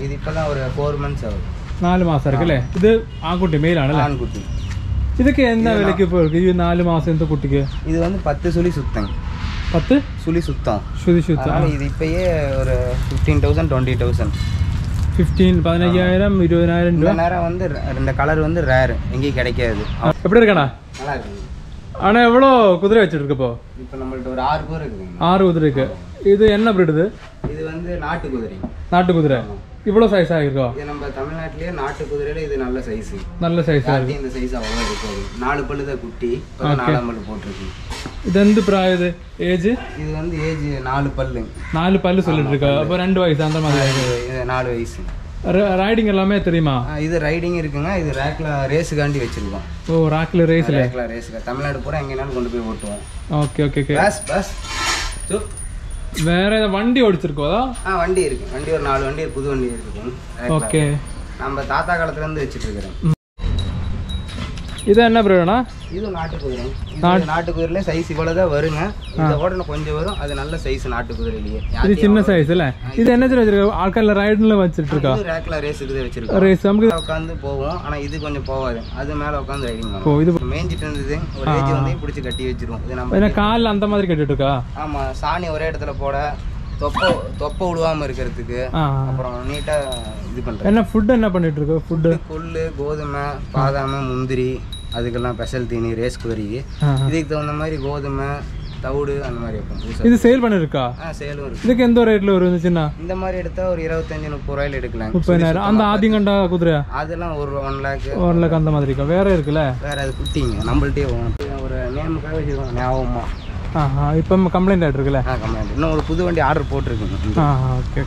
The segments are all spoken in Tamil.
இது இப்பதான் ஒரு ஃபோர் மந்த்ஸ் ஆகுது നാല് മാസം ആയിരിക്കും അല്ലേ ഇത് ആൺകുട്ടി മെയിലാണല്ലേ ஆண்குட்டி ഇതൊക്കെ എന്താ വിലക്ക് ഇപ്പോൾ ഈ നാല് മാസം എന്താ കുട്ടിക്ക് இது வந்து பத்து சுழி சுத்தம் പത്ത് சுழி சுத்தம் ശ്രുതി ശുദ്ധ அதனால இது இப்பயே ஒரு fifteen thousand twenty thousand fifteen പതിനയ്യായിരം ഇരുപതിനായിരം இந்த രൂപ நேரம் வந்து ர- இந்த கலர் வந்து ரேர் எங்கேயும் கிடைக்காது எப்படி இருக்கண்ணா நல்லா இருக்குங்க ஆனா எவ்வளோ குதிரை வச்சிருக்கு இப்போ இப்போ நம்மள்ட்ட ஒரு ஆறு பேர் இருக்குதுங்க ஆறு குதிரை இருக்கு இது என்ன breed இது இது வந்து நாட்டு குதிரை நாட்டு குதிரை இவ்வளோ சைஸ் ஆகிருக்கோ இது நம்ம தமிழ்நாட்டிலேயே நாட்டு குதிரையில இது நல்ல சைஸ் நல்ல சைஸ் யார்ட்டையும் இந்த சைஸ் அவ்வளோ இருக்காது நாலு பல்லு தான் குட்டி இப்போ நாலாம் பல்லு போட்டிருக்கு இது எந்த பிராயம் இது ஏஜ் இது வந்து ஏஜ் நாலு பல்லு நாலு பல்லு சொல்லிட்டு இருக்கா அப்போ ரெண்டு வயசு அந்த மாதிரி இது இது நாலு வயசு ரைடிங் எல்லாமே தெரியுமா ஆ, இது ரைடிங் இருக்குங்க இது ரேக்ல ரேஸுக்காண்டி வச்சிருக்கோம் ஓ ராக்கில் ரேஸில் ரேக்ல ரேஸுக்கு தமிழ்நாடு பூரா எங்கேனாலும் கொண்டு போய் ஓட்டுவோம் ஓகே ஓகே ஓகே பஸ் பஸ் சு. வேற ஏதாவது வண்டி ஓடிச்சிருக்கோ அதா ஆ வண்டி இருக்கு வண்டி ஒரு நாலு வண்டி புது வண்டி இருக்கும் ரேக்ல. ஓகே நம்ம தாத்தா காலத்துல இருந்து வச்சிட்டு இருக்கிறோம் இது என்ன பிரீடுனா இது நாட்டு குதிரை இது நாட்டு குதிரையில சைஸ் இவ்வளவுதான் வருங்க இந்த ஓடன கொஞ்சம் வரும் அது நல்ல சைஸ் நாட்டு குதிரையிலேயே இது சின்ன சைஸ் இல்ல இது என்ன சொல்லி வச்சிருக்க ஆட்கள் ரைடுல வச்சிட்டு இருக்கா இது ரேக்ல ரேஸுக்கு தான் வச்சிருக்கோம் ரேஸ் நமக்கு உட்காந்து போவோம் ஆனா இது கொஞ்சம் போகாது அது மேல உட்காந்து ரைடிங் ஓ பண்ணுவோம் இது மேய்ஞ்சிட்டு இருந்தது ஒரு ஏஜ் வந்து பிடிச்சி கட்டி வச்சிருவோம் இது நம்ம என்ன காலில் அந்த மாதிரி கட்டிட்டு இருக்கா ஆமா சாணி ஒரே இடத்துல போட தொப்பை தொப்பை விழுவாம இருக்கிறதுக்கு ஆ அப்புறம் நீட்டா இது பண்றது என்ன ஃபுட் என்ன பண்ணிட்டு இருக்க ஃபுட்டு கொள்ளு கோதுமை பாதாமை முந்திரி அதுக்கெல்லாம் ஸ்பெஷல் தீனி ரேஸ் குதிரைக்கு இதுக்கு தகுந்த மாதிரி கோதுமை தவிடு அந்த மாதிரி வைப்போம் பூசை இது சேல் பண்ணிருக்கா ஆ சேலும் இருக்கு இதுக்கு எந்த ரேட்ல வரும் இந்த சின்ன இந்த மாதிரி எடுத்தா ஒரு இருபத்தஞ்சு முப்பது ரூபாயில எடுக்கலாம் முப்பதினாயிரம் அந்த ஆதியம் கண்டா குதிரை அதெல்லாம் ஒரு ஒன் லேக் ஒரு லட்சம் அந்த மாதிரி இருக்கா வேற இருக்குல்ல வேற அது குட்டிங்க நம்மள்ட்டே போகணும் ஒரு நேமுக்காக வச்சுருக்கோம் ஞாபகமா ஆஹா இப்போ கம்ப்ளைண்ட் ஆகிட்டு இருக்குல்ல ஆ கம்மியாக இன்னும் ஒரு புது வண்டி ஆர்டர் போட்டிருக்குங்க ஆ ஓகே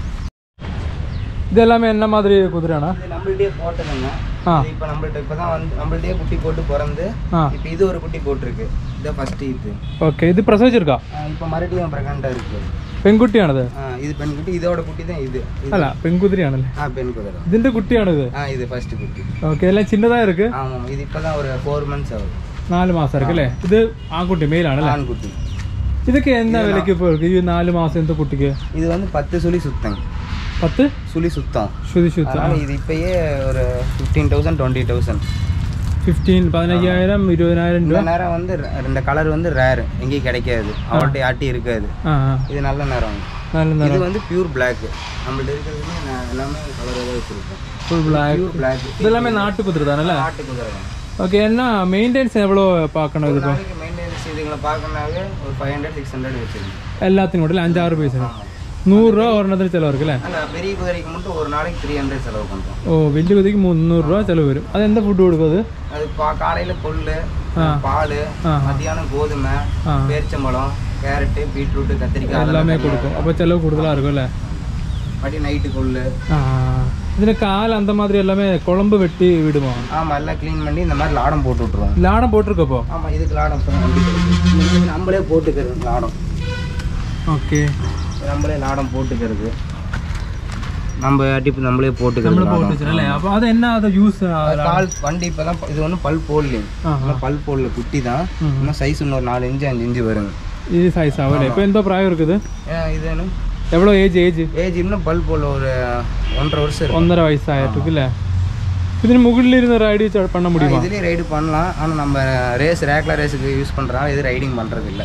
இது எல்லாமே என்ன மாதிரி குதிரைண்ணா இது நம்மள்ட்டே போட்டதுங்க ஆ. இது இப்போ நம்மள்ட்ட இப்போ தான் வந்து நம்மள்ட்டே குட்டி போட்டு பிறந்து ஆ இப்போ இது ஒரு குட்டி போட்டிருக்கு இதான் ஃபர்ஸ்ட் இது ஓகே இது பிரசவிச்சிருக்கா இப்போ மறுபடியும் ப்ரெக்னெண்ட்டாக இருக்கு പെൺകുട്ടിയാണത് ஆ, இது பெண் குட்டி இதோட குட்டி தான் இது இது- അല്ല പെൺകുതിരയാണല്ലേ ஆ பெண் குதிரை ഇതിന്റെ കുട്ടിയാണിത് ஆ இது ஃபர்ஸ்ட் குட்டி ഓക്കെ എല്ലാം ചിന്നതാ ഇருக்கு ஆமாம் இது இப்போ தான் ஒரு ஃபோர் மந்த்ஸ் ஆகுது നാല് മാസം ഇருக்கு അല്ലേ ഇത് ആൺകുട്ടി മെയിലാണല്ലേ ஆண் குட்டி ഇതൊക്കെ എന്താ വിലക്ക് ഇപ്പോൾ ഇருக்கு? ഈ നാല് മാസം എന്താ കുട്ടിക്ക് இது வந்து பத்து சுழி சுத்தம் പത്ത് சுழி சுத்தம் ശ്രുതി ശുദ്ധ அதனால இது இப்பயே ஒரு fifteen thousand twenty thousand fifteen പതിനയ്യായിരം ഇരുപതിനായിരം இந்த രൂപ நேரம் வந்து ர- இந்த கலர் வந்து ரேர் எங்கேயும் கிடைக்காது அவர்கிட்ட யாட்டி இருக்காது ആ ആ. இது நல்ல நேரம் നല്ല இது നിറം வந்து பியூர் பிளாக் நம்மள்ட்ட இருக்கிறதுமே நான் எல்லாமே கலராக தான் வச்சிருக்கோம் ഫുൾ ബ്ലാക്ക് பியூர் பிளாக் ഇതെല്ലാമേ നാട്ടുകുതിര താനല്ലേ நாட்டு குதிரை தான். ഓക്കെ എന്നാ മെയിൻ്റെനൻസ് എവ്വളോ പാക്കണം ஒரு ഇതിപ്പോ நாளைக்கு மெயின்டெனன்ஸ் இதுங்களை பார்க்கணுனாவே ஒரு ஃபைவ் ஹண்ட்ரட் சிக்ஸ் ஹண்ட்ரட் வச்சிருக்கோம் എല്ലാത്തിനും കൂടെ അഞ്ചാറ് പൈസ നൂറ് രൂപ ഒരെണ്ണത്തിന് ചിലവർക്ക് അല്ലേ ஆனால் பெரிய குதிரைக்கு மட்டும் ஒரு நாளைக்கு த்ரீ ஹண்ட்ரட் செலவு பண்ணுறோம் ഓ വലിയ കുതിക്ക് മുന്നൂറ് രൂപ ചിലവ് വരും അതെന്താ ഫുഡ് കൊടുക്കും അത് அது பா காலையில் கொள்ளு ஆ. பால் ஆ. மத்தியானம் கோதுமை ആ பேரிச்சம்பழம் கேரட்டு பீட்ரூட்டு கத்திரிக்காய் എല്ലാമേ அதெல்லாம் കൊടുക്കും അപ്പോൾ ചിലവ് കൂടുതലായിരിക്കും അല്ലേ மறுபடியும் நைட்டு கொள்ளு ആ ഇതിന് കാൽ അന്ത മാതിരി എല്ലാമേ കുളമ്പ് വെട്ടി വിടുമോ ஆமாம் எல்லாம் க்ளீன் பண்ணி இந்த மாதிரி லாடம் போட்டு விட்ருவோம் ലാടം പോട്ടിരിക്കപ്പോ ஆமாம் இதுக்கு லாடம் இப்ப நம்ம நம்மளே போட்டுக்கிறது லாடம் ഓക്കെ நம்மளே லாடம் போட்டுக்கிறது நம்ம அடிப்பு நம்மளே போட்டுக்கிறது നമ്മൾ லாடம். പോട്ടിച്ചല്ലേ അപ്പൊ അത് എന്നാ അത് യൂസ് அது கால் வண்டி இப்போ தான் இது ஒன்றும் பல் போடலையும் இன்னும் பல் போடல குட்டி தான் ம். இன்னும் சைஸ் இன்னொரு நாலு இன்ச்சு அஞ்சு இன்ச்சு வருங்க ഈ സൈസ് ആവും അല്ലേ ഇപ്പൊ എന്തോ പ്രായം இருக்குது ஏன் இது என்ன എവ്വളോ ഏജ് ഏജ് ஏஜ் இன்னும் பல் போடல ஒரு ஒன்றரை வருஷம் இருக்கும் ഒന്നര വയസ്സായിട്ടിருக்கு അല്ലേ ഇതിന് മുകളിലിരുന്ന് റൈഡ് பண்ண முடியுமா இதுலேயும் ரைடு பண்ணலாம் ஆனால் நம்ம ரேஸ் ரேக்ல ரேஸுக்கு யூஸ் பண்ணுறதால இது ரைடிங் பண்ணுறது இல்லை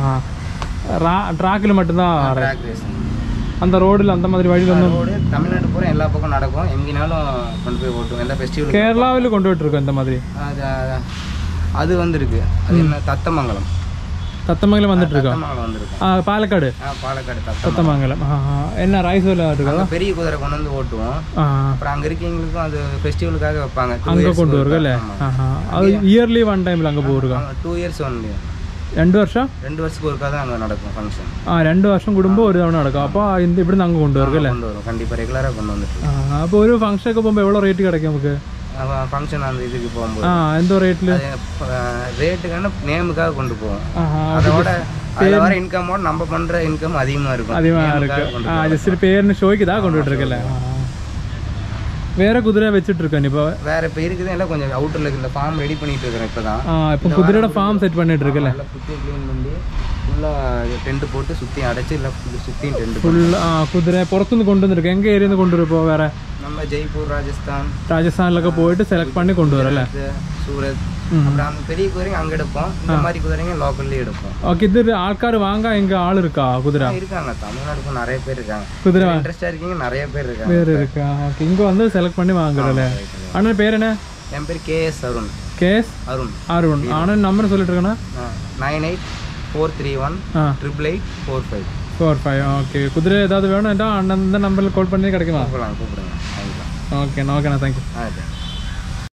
ட்ராக்கில் மட்டும்தான் ட்ராக் ரேஸ் அந்த ரோடில் அந்த மாதிரி வழியிலൊന്നും ரோடு தமிழ்நாடு பூரா எல்லா பக்கம் நடக்கும் எங்கேனாலும் கொண்டு போய் ஓட்டுவோம் எந்த ஃபெஸ்டிவல் കേരളാവിൽ കൊണ്ടുപോയിട്ടിരിക്കും இந்த மாதிரி அது அது வந்திருக்கு அது என்ன தத்தமங்கலம் തത്തമംഗലം വന്നിട്ട് இருக்கா தத்தமங்கலம் வந்திருக்கு ஆ பாலக்காடு ஆ, பாலக்காடு தத்தம் தத்தமங்கலம் ஆ ஆ. என்ன ரைஸ் இருக்கா அங்கே பெரிய குதிரை கொண்டு வந்து ஓட்டுவோம் ஆ அப்புறம் அங்கே இருக்கவங்களுக்கும் அது ஃபெஸ்டிவலுக்காக வைப்பாங்க அங்கே கொண்டு வருங்க അല്ലേ ആ ആ അത് ഇയർലി വൺ ടൈമിൽ അങ്ങ് പോരുക டூ இயர்ஸ் ஒன்லி രണ്ട് വർഷം ரெண்டு வருஷத்துக்கு ஒருக்கா தான் அங்கே நடக்கும் ஃபங்க்ஷன் ആ രണ്ട് വർഷം കൂടുമ്പോൾ ഒരു തവണ നടക്കും അപ്പോൾ ഇത് ഇവിടുന്ന് അങ്ങ് കൊണ്ടുവരും അല്ലേ கொண்டு வரும் கண்டிப்பாக ரெகுலராக கொண்டு வந்துட்டு ആ അപ്പോൾ ഒരു ഫംഗ്ഷനൊക്കെ പോകുമ്പോൾ എவ்வளோ റേറ്റ് കിടക്കും നമുക്ക് ஃபங்க்ஷன் அந்த இதுக்கு போகும்போது ആ എന്തോ റേറ്റിൽ ரேட்டுக்கான நேமுக்காக கொண்டு போவோம் ആ ആ அதோட அதில் வர இன்கமோட நம்ம பண்ணுற இன்கம் அதிகமாக இருக்கும் அதிகமாக நேமுக்காக இருக்கு கொண்டு ആ ജസ്റ്റ് പേരിന് ഷോയ്ക്ക് ഇതാ കൊണ്ടുപോയിട്ടിരിക്കല്ലേ வேற குதிரை வச்சுட்டு இருக்கேன் இப்போ வேற இப்போ இருக்குது எல்லாம் கொஞ்சம் அவுட்டரில் இருக்கிற ஃபார்ம் ரெடி பண்ணிட்டு இருக்கிறேன் இப்போ தான் இப்போ குதிரையோட ஃபார்ம் செட் பண்ணிட்டு இருக்குல்ல நல்லா சுற்றி க்ளீன் பண்ணி ஃபுல்லாக டென்ட் போட்டு சுற்றி அடைச்சி இல்லை சுற்றியும் டென்ட் ஃபுல் குதிரை புறத்துலேருந்து கொண்டு வந்திருக்கு எங்கே ஏரியிருந்து கொண்டு வரும் இப்போ வேற நம்ம ஜெய்ப்பூர் ராஜஸ்தான் ராஜஸ்தான்லக்க போயிட்டு செலக்ட் பண்ணி கொண்டு வரல இது, சூரத் ம். அப்புறம் அந்த பெரிய குதிரைங்க அங்கே எடுப்போம் இந்த மாதிரி குதிரைங்க லோக்கல்லே எடுப்போம் ஓகே இது ஆள்கார் வாங்க எங்க ஆள் இருக்கா குதிரை இருக்காங்க தமிழ்நாடுக்கும் நிறைய பேர் இருக்காங்க குதிரை இன்ட்ரெஸ்டாக இருக்கீங்க நிறைய பேர் இருக்காங்க பேர் இருக்கா ஓகே இங்கே வந்து செலக்ட் பண்ணி வாங்குறல அண்ணன் பேர் என்ன என் பேர் கேஎஸ் அருண் கேஎஸ் அருண் அருண் அண்ணன் நம்பர் சொல்லிட்டு இருக்கேண்ணா nine eight four three one ah triple eight four five four five okay குதிரை ஏதாவது வேணும்ட்டா அண்ணன் இந்த நம்பரில் கால் பண்ணி கிடைக்குமா கூப்பிடலாம் கூப்பிடுங்க வாங்கிக்கலாம் ஓகேண்ணா ஓகேண்ணா தேங்க்யூ ஆ